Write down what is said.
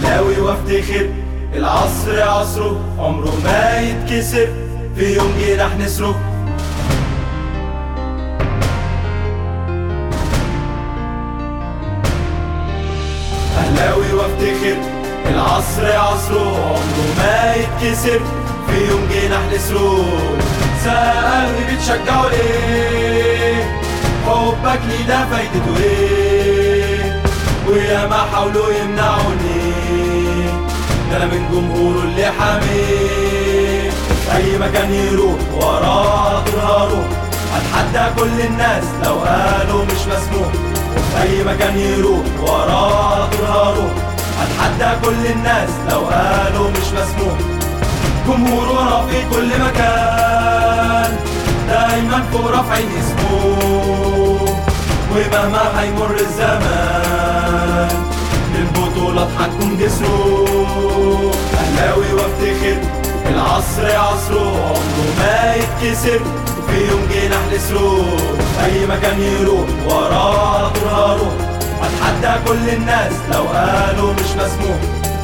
اهلاوي وافتخر العصر عصره عمره ما يتكسر في يوم جناح نسره اهلاوي وافتخر العصر عصره عمره ما يتكسر في يوم جناح نسره سألني بتشجعوا ليه حبك لي ده فايدته ايه ويا ما حاولوا يمنعوني ده انا من جمهوره اللي حاميه اي مكان يروح وراه هروح اتحدى كل الناس لو قالوا مش مسموح في اي مكان يروح وراه هروح اتحدى كل الناس لو قالوا مش مسموح جمهوره في كل مكان دايما فوق رافعين اسمه ومهما هيمر الزمان للبطولات هنكون جسره اهلاوي وافتخر العصر عصره عمره ما يتكسر في يوم جناح نسره اي مكان يروح وراه هروح اتحدى كل الناس لو قالوا مش مسموح